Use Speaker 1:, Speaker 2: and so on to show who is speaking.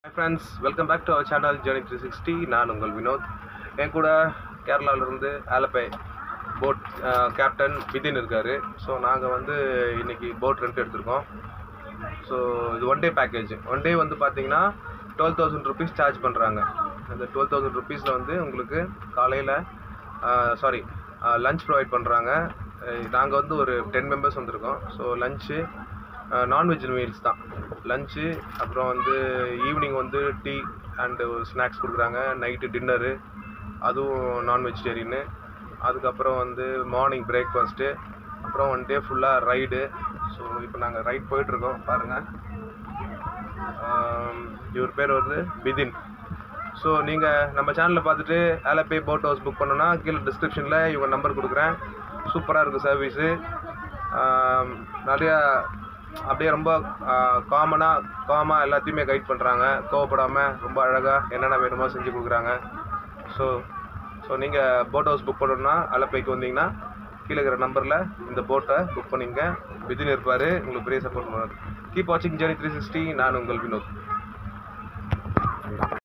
Speaker 1: friends welcome back to our channel journey three sixty நான் உங்கள் வினோத் என் கூட கேரளாவிலேருந்து ஆலப்பை போட் கேப்டன் விதின் இருக்கார் ஸோ நாங்கள் வந்து இன்னைக்கு போட் ரெண்ட் எடுத்திருக்கோம் ஸோ இது one day package one day வந்து பார்த்தீங்கன்னா டுவெல் தௌசண்ட் ருபீஸ் சார்ஜ் பண்ணுறாங்க அந்த டுவெல் தௌசண்ட் ருபீஸில் வந்து உங்களுக்கு காலையில் சாரி லஞ்ச் ப்ரொவைட் பண்ணுறாங்க நாங்கள் வந்து ஒரு டென் மெம்பர்ஸ் வந்திருக்கோம் ஸோ லஞ்சு நான்வெஜ் மீல்ஸ் தான் லஞ்சு அப்புறம் வந்து ஈவினிங் வந்து டீ அண்டு ஒரு ஸ்நாக்ஸ் கொடுக்குறாங்க நைட்டு டின்னரு அதுவும் நான் வெஜிடேரியனு அதுக்கப்புறம் வந்து மார்னிங் பிரேக்ஃபாஸ்ட்டு அப்புறம் ஒன் டே ஃபுல்லாக ரைடு ஸோ இப்போ நாங்கள் ரைட் போயிட்டுருக்கோம் பாருங்கள் இவர் பேர் வந்து பிதின் ஸோ நீங்கள் நம்ம சேனலில் பார்த்துட்டு ஆலப்பே போட் ஹவுஸ் புக் பண்ணோன்னா கீழே டிஸ்கிரிப்ஷனில் இவங்க நம்பர் கொடுக்குறேன் சூப்பராக இருக்குது சர்வீஸு நிறையா அப்படியே ரொம்ப காமனாக காமாக எல்லாத்தையுமே கைட் பண்ணுறாங்க கோவப்படாமல் ரொம்ப அழகாக என்னென்ன வேணுமோ செஞ்சு கொடுக்குறாங்க ஸோ ஸோ நீங்கள் போட் ஹவுஸ் புக் பண்ணணும்னா அலப்பைக்கு வந்தீங்கன்னா கீழே இருக்கிற நம்பரில் இந்த போட்டை புக் பண்ணிங்க விதின் இருப்பார் உங்களுக்கு பெரிய சப்போர்ட் பண்ணுவார் கீப் வாட்சிங் ஜெர்னி த்ரீ சிக்ஸ்டி நான் உங்கள் வினோத்